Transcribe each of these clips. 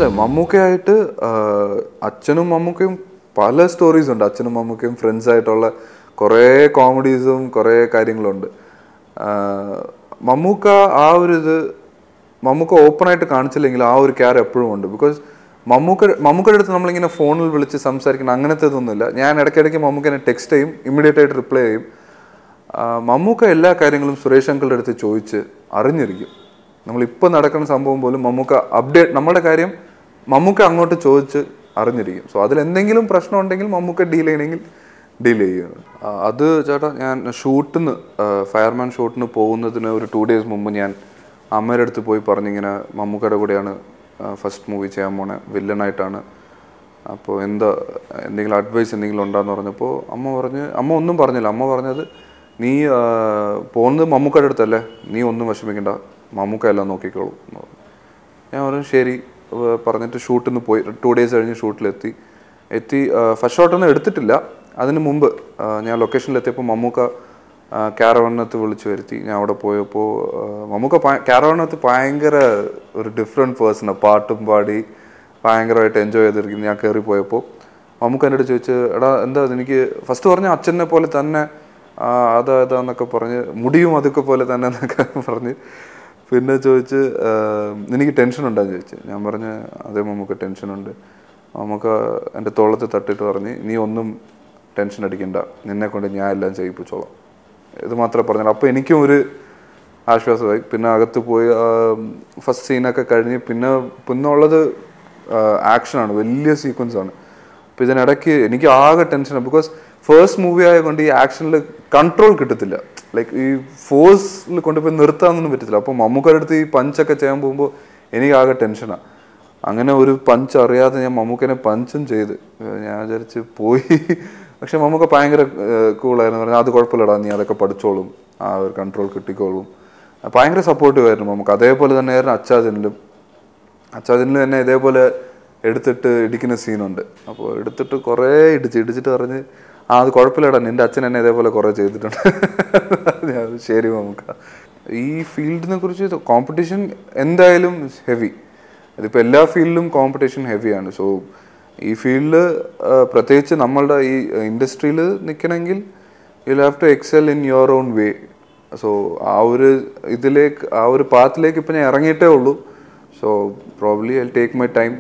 അതെ മമ്മൂക്കയായിട്ട് ആഹ്, അച്ഛനും മമ്മൂക്കയും പല സ്റ്റോറീസ് ഉണ്ട് അച്ഛനും മമ്മൂക്കയും ഫ്രണ്ട്സ് ആയിട്ടുള്ള കുറേ കോമഡീസും കുറേ കാര്യങ്ങളുണ്ട് ആഹ്, മമ്മൂക്ക ആ ഒരു ഇത് മമ്മൂക്ക ഓപ്പൺ ആയിട്ട് കാണിച്ചില്ലെങ്കിൽ ആ ഒരു ക്യാർ എപ്പോഴും ഉണ്ട് ബിക്കോസ് മമ്മൂക്ക മമ്മൂക്കയുടെ അടുത്ത് നമ്മളിങ്ങനെ ഫോണിൽ വിളിച്ച് സംസാരിക്കണം അങ്ങനത്തെ ഇതൊന്നുമില്ല ഞാൻ ഇടയ്ക്കിടയ്ക്ക് മമ്മൂക്കനെ ടെക്സ്റ്റ് ചെയ്യും ഇമ്മീഡിയറ്റ് ആയിട്ട് റിപ്ലൈ ചെയ്യും ആ, മമ്മൂക്ക എല്ലാ കാര്യങ്ങളും സുരേഷ് അങ്കിളുടെ അടുത്ത് ചോദിച്ച് അറിഞ്ഞിരിക്കും നമ്മളിപ്പോൾ നടക്കുന്ന സംഭവം പോലും മമ്മൂക്ക അപ്ഡേറ്റ് നമ്മുടെ കാര്യം മമ്മൂക്ക അങ്ങോട്ട് ചോദിച്ച് അറിഞ്ഞിരിക്കും സോ അതിൽ എന്തെങ്കിലും പ്രശ്നം ഉണ്ടെങ്കിൽ മമ്മൂക്ക ഡീൽ ചെയ്യണമെങ്കിൽ ഡീൽ ചെയ്യും ആ, അത് ചേട്ടാ ഞാൻ ഷൂട്ടിന് ഫയർമാൻ ഷൂട്ടിന് പോകുന്നതിന് ഒരു ടു ഡേയ്സ് മുമ്പ് ഞാൻ അമ്മയുടെ അടുത്ത് പോയി പറഞ്ഞിങ്ങനെ മമ്മൂക്കയുടെ കൂടെയാണ് ഫസ്റ്റ് മൂവി ചെയ്യാൻ പോണേ വില്ലനായിട്ടാണ് അപ്പോൾ എന്താ എന്തെങ്കിലും അഡ്വൈസ് എന്തെങ്കിലും ഉണ്ടാന്ന് പറഞ്ഞപ്പോൾ അമ്മ പറഞ്ഞ് അമ്മ ഒന്നും പറഞ്ഞില്ല അമ്മ പറഞ്ഞത് നീ ആ, പോകുന്നത് മമ്മൂക്കയുടെ അടുത്തല്ലേ നീ ഒന്നും വിഷമിക്കണ്ട മമ്മൂക്ക എല്ലാം നോക്കിക്കോളൂ എന്ന് പറഞ്ഞു ഞാൻ പറഞ്ഞു ശരി ഏർ പറഞ്ഞിട്ട് ഷൂട്ടിൽ നിന്ന് പോയി ടു ഡേയ്സ് കഴിഞ്ഞ് ഷൂട്ടിലെത്തി എത്തി ഫസ്റ്റ് ഷോട്ടൊന്നും എടുത്തിട്ടില്ല അതിന് മുമ്പ് ആ, ഞാൻ ലൊക്കേഷനിലെത്തിയപ്പോൾ മമ്മൂക്ക ക്യാരവണ്ണത്ത് വിളിച്ചു വരുത്തി ഞാൻ അവിടെ പോയപ്പോൾ ആ, മമ്മൂക്ക ക്യാരവണ്ണത്ത് ഭയങ്കര ഒരു ഡിഫറെൻറ്റ് പേഴ്സണാണ് പാട്ടും പാടി ഭയങ്കരമായിട്ട് എൻജോയ് ചെയ്തിരിക്കുന്നു ഞാൻ കയറി പോയപ്പോൾ മമ്മൂക്ക എൻ്റെ അടുത്ത് ചോദിച്ചു എടാ എന്താ ഇത് എനിക്ക് ഫസ്റ്റ് പറഞ്ഞ അച്ഛനെ പോലെ തന്നെ ആ, അതാ ഇതാന്നൊക്കെ പറഞ്ഞ് മുടിയും അതൊക്കെ പോലെ തന്നെ എന്നൊക്കെ പറഞ്ഞ് പിന്നെ ചോദിച്ച് ആ, എനിക്ക് ടെൻഷൻ ഉണ്ടെന്ന് ചോദിച്ചു ഞാൻ പറഞ്ഞ് അതേ മമ്മൂക്ക ടെൻഷനുണ്ട് നമുക്ക് എൻ്റെ തോളത്ത് തട്ടിട്ട് പറഞ്ഞ് നീ ഒന്നും ടെൻഷൻ അടിക്കണ്ട നിന്നെ കൊണ്ട് ഞാൻ എല്ലാം ചെയ്യിപ്പിച്ചോളാം ഇത് മാത്രമേ പറഞ്ഞുള്ളൂ അപ്പോൾ എനിക്കും ഒരു ആശ്വാസമായി പിന്നെ അകത്ത് പോയി ഫസ്റ്റ് സീനൊക്കെ കഴിഞ്ഞ് പിന്നെ പിന്നെ ഉള്ളത് ആക്ഷനാണ് വലിയ സീക്വൻസ് ആണ് അപ്പോൾ ഇതിനിടയ്ക്ക് എനിക്ക് ആകെ ടെൻഷനാണ് ബിക്കോസ് ഫേസ്റ്റ് മൂവി ആയതുകൊണ്ട് ഈ ആക്ഷനിൽ കൺട്രോൾ കിട്ടത്തില്ല ലൈക്ക് ഈ ഫോഴ്സിൽ കൊണ്ടുപോയി നിർത്താനൊന്നും പറ്റത്തില്ല അപ്പോൾ മമ്മൂക്കയുടെ അടുത്ത് ഈ പഞ്ചൊക്കെ ചെയ്യാൻ പോകുമ്പോൾ എനിക്ക് ആകെ ടെൻഷനാണ് അങ്ങനെ ഒരു പഞ്ച് അറിയാതെ ഞാൻ മമ്മൂക്കനെ പഞ്ചും ചെയ്ത് ഏഹ് ഞാൻ വിചാരിച്ച് പോയി പക്ഷെ മമ്മൂക്ക ഭയങ്കര കൂളായിരുന്നു പറഞ്ഞു അത് കുഴപ്പമില്ലടാ നീ അതൊക്കെ പഠിച്ചോളും ആ ഒരു കൺട്രോൾ കിട്ടിക്കോളും ഭയങ്കര സപ്പോർട്ടീവ് ആയിരുന്നു നമുക്ക് അതേപോലെ തന്നെയായിരുന്നു അച്ചാജനിലും അച്ചാജനിൽ തന്നെ ഇതേപോലെ എടുത്തിട്ട് ഇടിക്കുന്ന സീനുണ്ട് അപ്പോൾ എടുത്തിട്ട് കുറേ ഇടിച്ച് ഇടിച്ചിട്ട് പറഞ്ഞ് ആ അത് കുഴപ്പമില്ലടാ നിന്റെ അച്ഛൻ എന്നെ ഇതേപോലെ കുറേ ചെയ്തിട്ടുണ്ട് ഞാൻ ശരി നമുക്ക് ഈ ഫീൽഡിനെ കുറിച്ച് കോമ്പറ്റീഷൻ എന്തായാലും ഹെവി അതിപ്പോൾ എല്ലാ ഫീൽഡിലും കോമ്പറ്റീഷൻ ഹെവിയാണ് സോ ഈ ഫീൽഡിൽ പ്രത്യേകിച്ച് നമ്മളുടെ ഈ ഇൻഡസ്ട്രിയിൽ നിൽക്കണമെങ്കിൽ you have to excel in your own way so ആ ഒരു ഇതിലേക്ക് ആ ഒരു പാത്തിലേക്ക് ഇപ്പം ഞാൻ ഇറങ്ങിയിട്ടേ ഉള്ളൂ so probably I take my time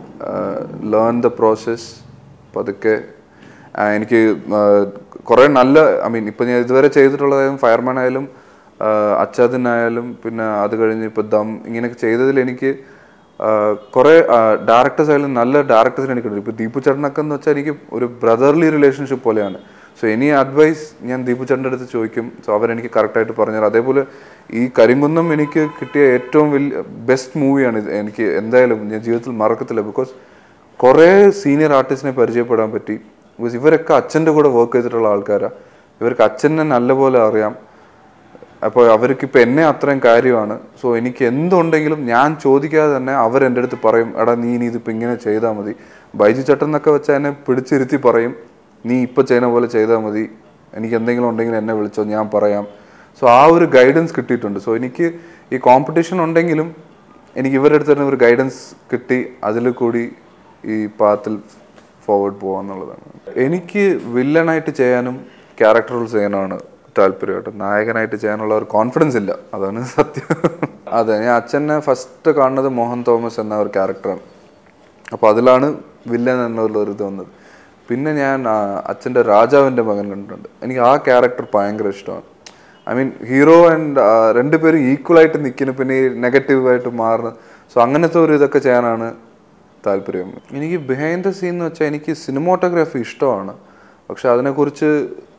learn the process പതുക്കെ ആ, എനിക്ക് കുറേ നല്ല ഐ മീൻ ഇപ്പം ഞാൻ ഇതുവരെ ചെയ്തിട്ടുള്ളതായാലും ഫയർമാൻ ആയാലും അച്ചാദിനായാലും പിന്നെ അത് കഴിഞ്ഞ് ഇപ്പോൾ ദം ഇങ്ങനെയൊക്കെ ചെയ്തതിൽ എനിക്ക് കുറേ ഡയറക്ടേഴ്സ് ആയാലും നല്ല ഡയറക്ടേഴ്സിനെ എനിക്ക് കിട്ടും ഇപ്പോൾ ദീപു ചേട്ടനൊക്കെ എന്ന് വെച്ചാൽ എനിക്ക് ഒരു ബ്രദർലി റിലേഷൻഷിപ്പ് പോലെയാണ് സോ എനി അഡ്വൈസ് ഞാൻ ദീപു ചേട്ടൻ്റെ അടുത്ത് ചോദിക്കും സോ അവരെനിക്ക് കറക്റ്റായിട്ട് പറഞ്ഞുതരും അതേപോലെ ഈ കരിങ്കുന്നം എനിക്ക് കിട്ടിയ ഏറ്റവും വലിയ ബെസ്റ്റ് മൂവിയാണ് ഇത് എനിക്ക് എന്തായാലും ഞാൻ ജീവിതത്തിൽ മറക്കത്തില്ല ബിക്കോസ് കുറേ സീനിയർ ആർട്ടിസ്റ്റിനെ പരിചയപ്പെടാൻ പറ്റി ബിക്കോസ് ഇവരൊക്കെ അച്ഛൻ്റെ കൂടെ വർക്ക് ചെയ്തിട്ടുള്ള ആൾക്കാരാണ് ഇവർക്ക് അച്ഛനെ നല്ലപോലെ അറിയാം അപ്പോൾ അവർക്ക് ഇപ്പം എന്നെ അത്രയും കാര്യമാണ് സോ എനിക്ക് എന്തുണ്ടെങ്കിലും ഞാൻ ചോദിക്കാതെ തന്നെ അവർ എൻ്റെ അടുത്ത് പറയും എടാ നീ ഇനി ഇതിപ്പോൾ ഇങ്ങനെ ചെയ്താൽ മതി ബൈജു ചേട്ടൻ എന്നൊക്കെ വെച്ചാൽ എന്നെ പിടിച്ചിരുത്തി പറയും നീ ഇപ്പം ചെയ്യുന്ന പോലെ ചെയ്താൽ മതി എനിക്ക് എന്തെങ്കിലും ഉണ്ടെങ്കിൽ എന്നെ വിളിച്ചോ ഞാൻ പറയാം സോ ആ ഒരു ഗൈഡൻസ് കിട്ടിയിട്ടുണ്ട് സോ എനിക്ക് ഈ കോമ്പറ്റീഷൻ ഉണ്ടെങ്കിലും എനിക്ക് ഇവരുടെ അടുത്ത് തന്നെ ഒരു ഗൈഡൻസ് കിട്ടി അതിൽ കൂടി ഈ പാത്തിൽ ഫോർവേഡ് പോകാന്നുള്ളതാണ് എനിക്ക് വില്ലനായിട്ട് ചെയ്യാനും ക്യാരക്ടർ റോൾസ് ചെയ്യാനാണ് താല്പര്യമായിട്ട് നായകനായിട്ട് ചെയ്യാനുള്ള ഒരു കോൺഫിഡൻസ് ഇല്ല അതാണ് സത്യം അതെ ഞാൻ അച്ഛനെ ഫസ്റ്റ് കാണുന്നത് മോഹൻ തോമസ് എന്ന ഒരു ക്യാരക്ടറാണ് അപ്പോൾ അതിലാണ് വില്ലൻ എന്നുള്ള ഒരു ഇത് വന്നത് പിന്നെ ഞാൻ ആ, അച്ഛൻ്റെ രാജാവിൻ്റെ മകൻ കണ്ടിട്ടുണ്ട് എനിക്ക് ആ ക്യാരക്ടർ ഭയങ്കര ഇഷ്ടമാണ് ഐ മീൻ ഹീറോ ആൻഡ് രണ്ടുപേരും ഈക്വലായിട്ട് നിൽക്കുന്നു പിന്നെ ഈ നെഗറ്റീവായിട്ട് മാറുന്ന സോ അങ്ങനത്തെ ഒരു ഇതൊക്കെ ചെയ്യാനാണ് താല്പര്യം എനിക്ക് ബിഹൈൻഡ് ദ സീൻ എന്ന് വെച്ചാൽ എനിക്ക് സിനിമോട്ടോഗ്രാഫി ഇഷ്ടമാണ് പക്ഷെ അതിനെക്കുറിച്ച്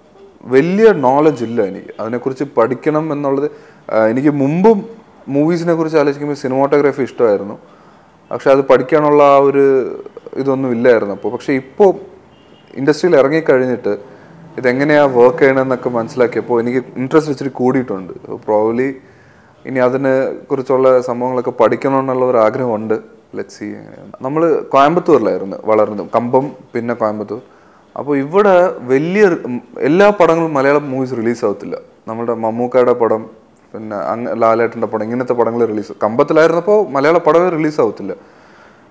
വലിയ നോളജ് ഇല്ല എനിക്ക് അതിനെക്കുറിച്ച് പഠിക്കണം എന്നുള്ളത് ആ, എനിക്ക് മുമ്പും മൂവീസിനെ കുറിച്ച് ആലോചിക്കുമ്പോൾ സിനിമോട്ടോഗ്രാഫി ഇഷ്ടമായിരുന്നു പക്ഷെ അത് പഠിക്കാനുള്ള ആ ഒരു ഇതൊന്നും ഇല്ലായിരുന്നു അപ്പോൾ പക്ഷെ ഇപ്പോൾ ഇൻഡസ്ട്രിയിൽ ഇറങ്ങിക്കഴിഞ്ഞിട്ട് ഇതെങ്ങനെയാണ് വർക്ക് ചെയ്യണമെന്നൊക്കെ മനസ്സിലാക്കിയപ്പോൾ എനിക്ക് ഇൻട്രസ്റ്റ് ഇച്ചിരി കൂടിയിട്ടുണ്ട് പ്രോബ്ലി ഇനി അതിനെ കുറിച്ചുള്ള സംഭവങ്ങളൊക്കെ പഠിക്കണം എന്നുള്ള ഒരു ആഗ്രഹമുണ്ട് ലെറ്റ് സി നമ്മൾ കോയമ്പത്തൂരിലായിരുന്നു വളർന്നത് കമ്പം പിന്നെ കോയമ്പത്തൂർ അപ്പോൾ ഇവിടെ വലിയ ഉം, എല്ലാ പടങ്ങളും മലയാളം മൂവീസ് റിലീസ് ആവത്തില്ല നമ്മുടെ മമ്മൂക്കയുടെ പടം പിന്നെ അങ്ങ് ലാലേട്ടൻ്റെ പടം ഇങ്ങനത്തെ പടങ്ങൾ റിലീസ് കമ്പത്തിലായിരുന്നപ്പോൾ മലയാള പടമേ റിലീസ് ആവത്തില്ല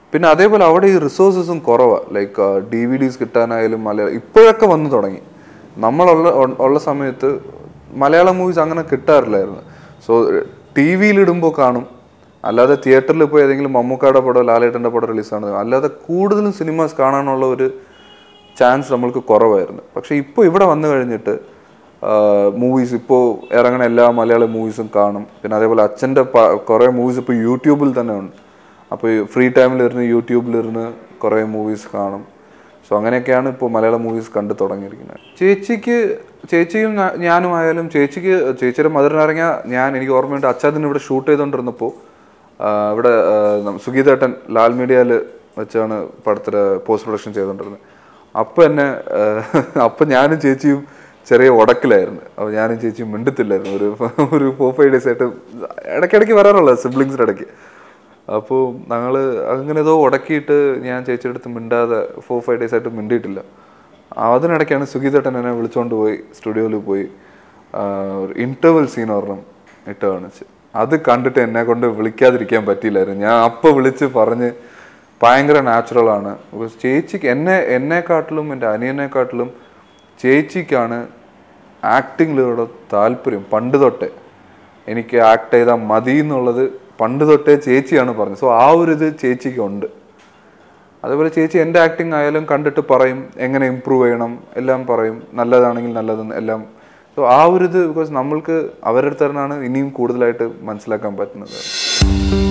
പിന്നെ അതേപോലെ അവിടെ ഈ റിസോഴ്സസും കുറവാണ് ലൈക്ക് ഡി വി ഡീസ് കിട്ടാനായാലും മലയാളം ഇപ്പോഴൊക്കെ വന്നു തുടങ്ങി നമ്മളുള്ള ഉ- ഉള്ള സമയത്ത് മലയാളം മൂവീസ് അങ്ങനെ കിട്ടാറില്ലായിരുന്നു സോ ടി വിയിലിടുമ്പോൾ കാണും അല്ലാതെ തിയേറ്ററിൽ ഇപ്പോൾ ഏതെങ്കിലും മമ്മൂക്കായുടെ പടം ലാലേട്ടൻ്റെ പടം റിലീസാണ് അല്ലാതെ കൂടുതലും സിനിമാസ് കാണാനുള്ള ഒരു ചാൻസ് നമ്മൾക്ക് കുറവായിരുന്നു പക്ഷെ ഇപ്പോൾ ഇവിടെ വന്നു കഴിഞ്ഞിട്ട് മൂവീസ് ഇപ്പോൾ ഇറങ്ങുന്ന എല്ലാ മലയാളം മൂവീസും കാണും പിന്നെ അതേപോലെ അച്ഛൻ്റെ കുറേ മൂവീസ് ഇപ്പോൾ യൂട്യൂബിൽ തന്നെ ഉണ്ട് അപ്പോൾ ഫ്രീ ടൈമിലിരുന്ന് യൂട്യൂബിലിരുന്ന് കുറേ മൂവീസ് കാണും സോ അങ്ങനെയൊക്കെയാണ് ഇപ്പോൾ മലയാളം മൂവീസ് കണ്ടു തുടങ്ങിയിരിക്കുന്നത് ചേച്ചിക്ക് ചേച്ചിയും ഞാ- ഞാനും ആയാലും ചേച്ചിക്ക് ചേച്ചിയുടെ മധുരനിറങ്ങിയ ഞാൻ എനിക്ക് ഓർമ്മയുണ്ട് അച്ഛാദിന് ഇവിടെ ഷൂട്ട് ചെയ്തുകൊണ്ടിരുന്നപ്പോൾ ആ, ഇവിടെ ആ, നം- സുഗീതേട്ടൻ ലാൽ മീഡിയയിൽ വെച്ചാണ് പടത്തിന് പോസ്റ്റ് പ്രൊഡക്ഷൻ ചെയ്തുകൊണ്ടിരുന്നത് അപ്പം എന്നെ ആ, അപ്പം ഞാനും ചേച്ചിയും ചെറിയ ഉടക്കിലായിരുന്നു അപ്പോൾ ഞാനും ചേച്ചിയും മിണ്ടത്തില്ലായിരുന്നു ഒരു ഒരു ഫോർ ഫൈവ് ഡേയ്സ് ആയിട്ട് ഇടയ്ക്കിടയ്ക്ക് വരാറുള്ള സിബ്ലിങ്സിൻ്റെ ഇടയ്ക്ക് അപ്പോൾ ഞങ്ങൾ അങ്ങനെ ഏതോ ഉടക്കിയിട്ട് ഞാൻ ചേച്ചിയുടെ അടുത്ത് മിണ്ടാതെ ഫോർ ഫൈവ് ഡേയ്സ് ആയിട്ട് മിണ്ടിയിട്ടില്ല അതിനിടയ്ക്കാണ് സുഗീതേട്ടൻ എന്നെ വിളിച്ചുകൊണ്ട് പോയി സ്റ്റുഡിയോയിൽ പോയി ആ, ഒരു ഇൻ്റർവൽ സീൻ ഒരെണ്ണം ഇട്ട് കാണിച്ച് അത് കണ്ടിട്ട് എന്നെ കൊണ്ട് വിളിക്കാതിരിക്കാൻ പറ്റിയില്ലായിരുന്നു ഞാൻ അപ്പോൾ വിളിച്ച് പറഞ്ഞ് ഭയങ്കര നാച്ചുറൽ ആണ് Because ചേച്ചിക്ക് എന്നെ എന്നെക്കാട്ടിലും എൻ്റെ അനിയനെക്കാട്ടിലും ചേച്ചിക്കാണ് ആക്ടിങ്ങിലൂടെ താല്പര്യം പണ്ട് തൊട്ടേ എനിക്ക് ആക്ട് ചെയ്താൽ മതി എന്നുള്ളത് പണ്ട് തൊട്ടേ ചേച്ചിയാണ് പറഞ്ഞത് സോ ആ ഒരു ഇത് ചേച്ചിക്ക് ഉണ്ട് അതേപോലെ ചേച്ചി എൻ്റെ ആക്ടിങ് ആയാലും കണ്ടിട്ട് പറയും എങ്ങനെ ഇമ്പ്രൂവ് ചെയ്യണം എല്ലാം പറയും നല്ലതാണെങ്കിൽ നല്ലതെന്ന് എല്ലാം സോ ആ ഒരു ഇത് ബിക്കോസ് നമ്മൾക്ക് അവരുടെ അടുത്ത് നിന്നാണ് ഇനിയും കൂടുതലായിട്ട് മനസ്സിലാക്കാൻ പറ്റുന്നത്